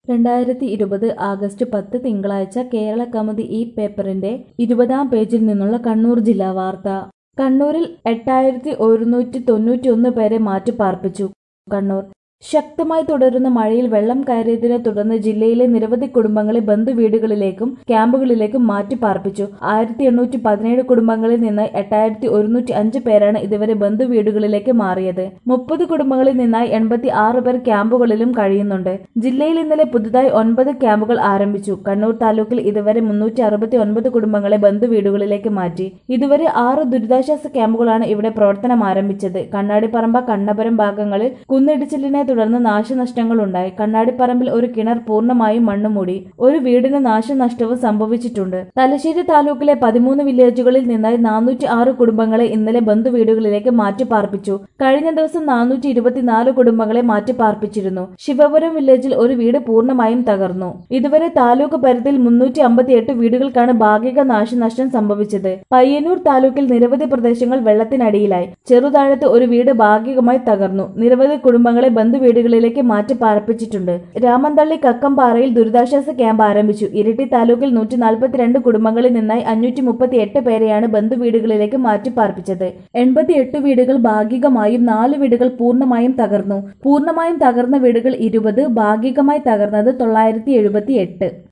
രണ്ടായിരത്തി ഇരുപത് ആഗസ്റ്റ് പത്ത് തിങ്കളാഴ്ച കേരള കൗമുദി ഈ പേപ്പറിന്റെ ഇരുപതാം പേജിൽ നിന്നുള്ള കണ്ണൂർ ജില്ലാ വാർത്ത കണ്ണൂരിൽ എട്ടായിരത്തി ഒരുന്നൂറ്റി തൊണ്ണൂറ്റിയൊന്ന് പേരെ മാറ്റിപ്പാർപ്പിച്ചു കണ്ണൂർ ശക്തമായി തുടരുന്ന മഴയിൽ വെള്ളം കയറിയതിനെ തുടർന്ന് ജില്ലയിലെ നിരവധി കുടുംബങ്ങളെ ബന്ധുവീടുകളിലേക്കും ക്യാമ്പുകളിലേക്കും മാറ്റിപ്പാർപ്പിച്ചു ആയിരത്തി എണ്ണൂറ്റി പതിനേഴ് കുടുംബങ്ങളിൽ നിന്ന് എട്ടായിരത്തി ഒരുന്നൂറ്റി അഞ്ച് പേരാണ് ഇതുവരെ ബന്ധുവീടുകളിലേക്ക് മാറിയത് മുപ്പത് കുടുംബങ്ങളിൽ നിന്നായി എൺപത്തി ആറ് പേർ ക്യാമ്പുകളിലും കഴിയുന്നുണ്ട് ജില്ലയിൽ ഇന്നലെ പുതുതായി ഒൻപത് ക്യാമ്പുകൾ ആരംഭിച്ചു കണ്ണൂർ താലൂക്കിൽ ഇതുവരെ മുന്നൂറ്റി അറുപത്തി ഒൻപത് കുടുംബങ്ങളെ ബന്ധുവീടുകളിലേക്ക് മാറ്റി ഇതുവരെ ആറ് ദുരിതാശ്വാസ ക്യാമ്പുകളാണ് ഇവിടെ പ്രവർത്തനം ആരംഭിച്ചത് കണ്ണാടിപ്പറമ്പ കണ്ണപുരം ഭാഗങ്ങളിൽ കുന്നിടിച്ചിലിനെ തുടർന്ന് നാശനഷ്ടങ്ങളുണ്ടായി കണ്ണാടിപ്പറമ്പിൽ ഒരു കിണർ പൂർണ്ണമായും മണ്ണുമൂടി ഒരു വീടിന് നാശനഷ്ടവും സംഭവിച്ചിട്ടുണ്ട് തലശ്ശേരി താലൂക്കിലെ പതിമൂന്ന് വില്ലേജുകളിൽ നിന്നായി നാനൂറ്റി ആറ് കുടുംബങ്ങളെ ഇന്നലെ ബന്ധുവീടുകളിലേക്ക് മാറ്റിപ്പാർപ്പിച്ചു കഴിഞ്ഞ ദിവസം നാനൂറ്റി ഇരുപത്തിനാല് കുടുംബങ്ങളെ മാറ്റിപ്പാർപ്പിച്ചിരുന്നു ശിവപുരം വില്ലേജിൽ ഒരു വീട് പൂർണ്ണമായും തകർന്നു ഇതുവരെ താലൂക്ക് പരിധിയിൽ മുന്നൂറ്റി അമ്പത്തിയെട്ട് വീടുകൾക്കാണ് ഭാഗിക നാശനഷ്ടം സംഭവിച്ചത് പയ്യന്നൂർ താലൂക്കിൽ നിരവധി പ്രദേശങ്ങൾ വെള്ളത്തിനടിയിലായി ചെറുതാഴത്ത് ഒരു വീട് ഭാഗികമായി തകർന്നു നിരവധി കുടുംബങ്ങളെ ബന്ധുവീടുകളിലേക്ക് മാറ്റി പാർപ്പിച്ചിട്ടുണ്ട് രാമന്തള്ളി കക്കംപാറയിൽ ദുരിതാശ്വാസ ക്യാമ്പ് ആരംഭിച്ചു ഇരിട്ടി താലൂക്കിൽ നൂറ്റി നാൽപ്പത്തിരണ്ട് കുടുംബങ്ങളിൽ നിന്നായി അഞ്ഞൂറ്റി മുപ്പത്തി എട്ട് പേരെയാണ് ബന്ധുവീടുകളിലേക്ക് മാറ്റി പാർപ്പിച്ചത് എൺപത്തിയെട്ട് വീടുകൾ ഭാഗികമായും നാല് വീടുകൾ പൂർണ്ണമായും തകർന്നു പൂർണ്ണമായും തകർന്ന വീടുകൾ ഇരുപത് ഭാഗികമായി തകർന്നത് തൊള്ളായിരത്തി എഴുപത്തി എട്ട്